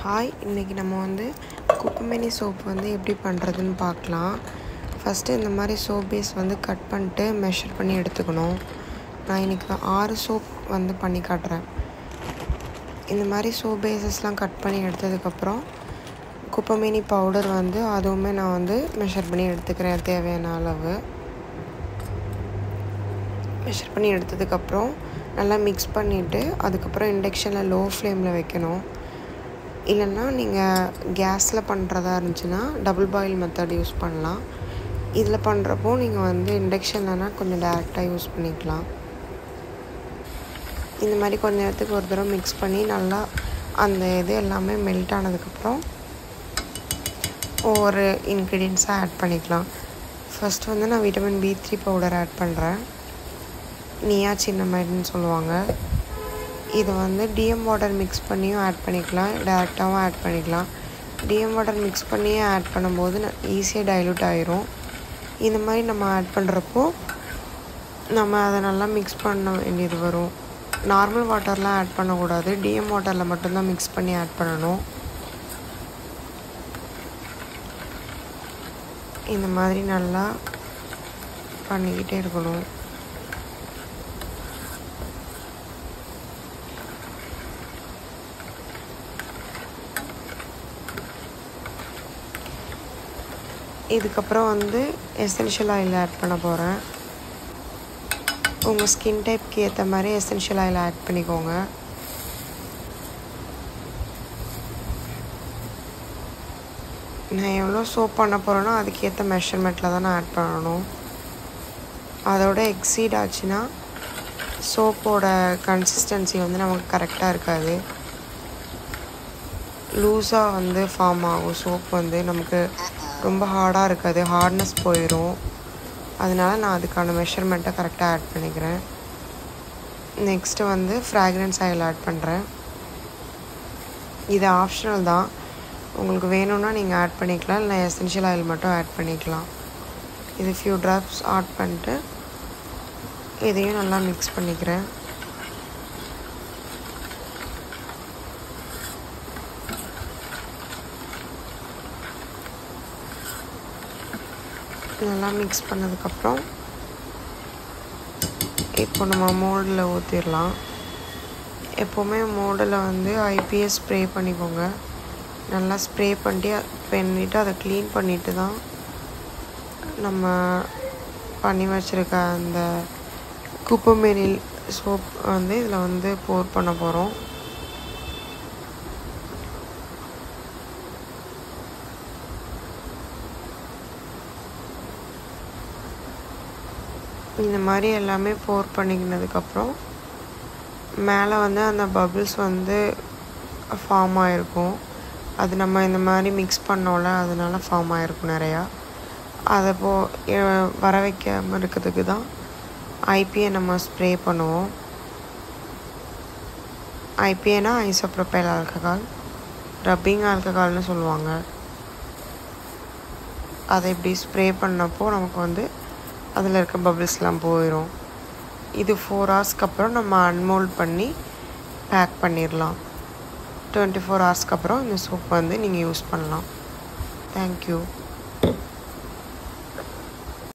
hi இன்றைக்கி நம்ம வந்து குப்பைமேனி சோப் வந்து எப்படி பண்ணுறதுன்னு பார்க்கலாம் ஃபஸ்ட்டு இந்த மாதிரி சோப் பேஸ் வந்து கட் பண்ணிட்டு மெஷர் பண்ணி எடுத்துக்கணும் நான் இன்றைக்கி ஆறு சோப் வந்து பண்ணி காட்டுறேன் இந்த மாதிரி சோப் பேஸஸ்லாம் கட் பண்ணி எடுத்ததுக்கப்புறம் குப்பைமேனி பவுடர் வந்து அதுவுமே நான் வந்து மெஷர் பண்ணி எடுத்துக்கிறேன் தேவையான அளவு மெஷர் பண்ணி எடுத்ததுக்கப்புறம் நல்லா மிக்ஸ் பண்ணிவிட்டு அதுக்கப்புறம் இண்டக்ஷனில் லோ ஃப்ளேமில் வைக்கணும் இல்லைன்னா நீங்கள் கேஸில் பண்ணுறதா இருந்துச்சுன்னா டபுள் பாயில் மெத்தட் யூஸ் பண்ணலாம் இதில் பண்ணுறப்போ நீங்கள் வந்து இண்டக்ஷன்லனா கொஞ்சம் டேரெக்டாக யூஸ் பண்ணிக்கலாம் இந்த மாதிரி கொஞ்ச நேரத்துக்கு ஒரு தடவை மிக்ஸ் பண்ணி நல்லா அந்த இது எல்லாமே மெல்ட் ஆனதுக்கப்புறம் ஒவ்வொரு இன்க்ரீடியன்ஸாக ஆட் பண்ணிக்கலாம் ஃபஸ்ட் வந்து நான் vitamin B three powder add பண்ணுறேன் நியா சின்னமைடுன்னு சொல்லுவாங்க இதை வந்து டிஎம் வாட்டர் மிக்ஸ் பண்ணியும் ஆட் பண்ணிக்கலாம் டேரெக்டாகவும் ஆட் பண்ணிக்கலாம் டிஎம் வாட்டர் மிக்ஸ் பண்ணியே ஆட் பண்ணும்போது ஈஸியாக டைலூட் ஆயிரும் இந்த மாதிரி நம்ம ஆட் பண்ணுறப்போ நம்ம அதை நல்லா மிக்ஸ் பண்ண வேண்டியது வரும் நார்மல் வாட்டர்லாம் ஆட் பண்ணக்கூடாது டிஎம் வாட்டரில் மட்டும்தான் மிக்ஸ் பண்ணி ஆட் பண்ணணும் இந்த மாதிரி நல்லா பண்ணிக்கிட்டே இருக்கணும் இதுக்கப்புறம் வந்து எசென்ஷியல் ஆயில் ஆட் பண்ண போகிறேன் உங்கள் ஸ்கின் டைப்க்கு ஏற்ற மாதிரி எசென்ஷியல் ஆயில் ஆட் பண்ணிக்கோங்க நான் எவ்வளோ சோப் பண்ண போகிறேனோ அதுக்கேற்ற மெஷர்மெண்ட்டில் தான் நான் ஆட் பண்ணணும் அதோட எக்ஸீட் ஆச்சுன்னா சோப்போட கன்சிஸ்டன்சி வந்து நமக்கு கரெக்டாக இருக்காது லூஸாக வந்து ஃபார்ம் ஆகும் சோப் வந்து நமக்கு ரொம்ப ஹார்டாக இருக்காது ஹார்ட்னஸ் போயிடும் அதனால நான் அதுக்கான மெஷர்மெண்ட்டை கரெக்டாக ஆட் பண்ணிக்கிறேன் நெக்ஸ்ட்டு வந்து ஃப்ராக்ரன்ஸ் ஆயில் ஆட் பண்ணுறேன் இது ஆப்ஷனல் தான் உங்களுக்கு வேணும்னா நீங்கள் ஆட் பண்ணிக்கலாம் இல்லை எசென்ஷியல் ஆயில் மட்டும் ஆட் பண்ணிக்கலாம் இது ஃபியூ ட்ராப்ஸ் ஆட் பண்ணிட்டு இதையும் நல்லா மிக்ஸ் பண்ணிக்கிறேன் நல்லா மிக்ஸ் பண்ணதுக்கப்புறம் இப்போ நம்ம மோல்டில் ஊற்றிடலாம் எப்போவுமே மோல்டில் வந்து ஐபிஎஸ் ஸ்ப்ரே பண்ணிக்கோங்க நல்லா ஸ்ப்ரே பண்ணிட்டு பண்ணிவிட்டு அதை க்ளீன் பண்ணிவிட்டு தான் நம்ம பண்ணி வச்சுருக்க அந்த குப்பைமேனில் சோப் வந்து இதில் வந்து போர் பண்ண போகிறோம் இந்த மாதிரி எல்லாமே போர் பண்ணிக்கினதுக்கப்புறம் மேலே வந்து அந்த பபிள்ஸ் வந்து ஃபார்ம் ஆகிருக்கும் அது நம்ம இந்த மாதிரி மிக்ஸ் பண்ணோம்ல அதனால ஃபார்ம் ஆகிருக்கும் நிறையா அதை போ வர வைக்காமல் இருக்கிறதுக்கு தான் ஐபிஏ நம்ம ஸ்ப்ரே பண்ணுவோம் ஐபிஏனா ஐசோப்ரோபைல் ஆல்கஹால் ரப்பிங் ஆல்கஹால்னு சொல்லுவாங்க அதை இப்படி ஸ்ப்ரே பண்ணப்போ நமக்கு வந்து அதில் இருக்க பபிள்ஸ்லாம் போயிடும் இது ஃபோர் ஹவர்ஸ்க்கு அப்புறம் நம்ம அன்மோல்ட் பண்ணி பேக் பண்ணிடலாம் டுவெண்ட்டி ஃபோர் ஹவர்ஸ்க்கு அப்புறம் இந்த சோப் வந்து நீங்கள் யூஸ் பண்ணலாம் தேங்க்யூ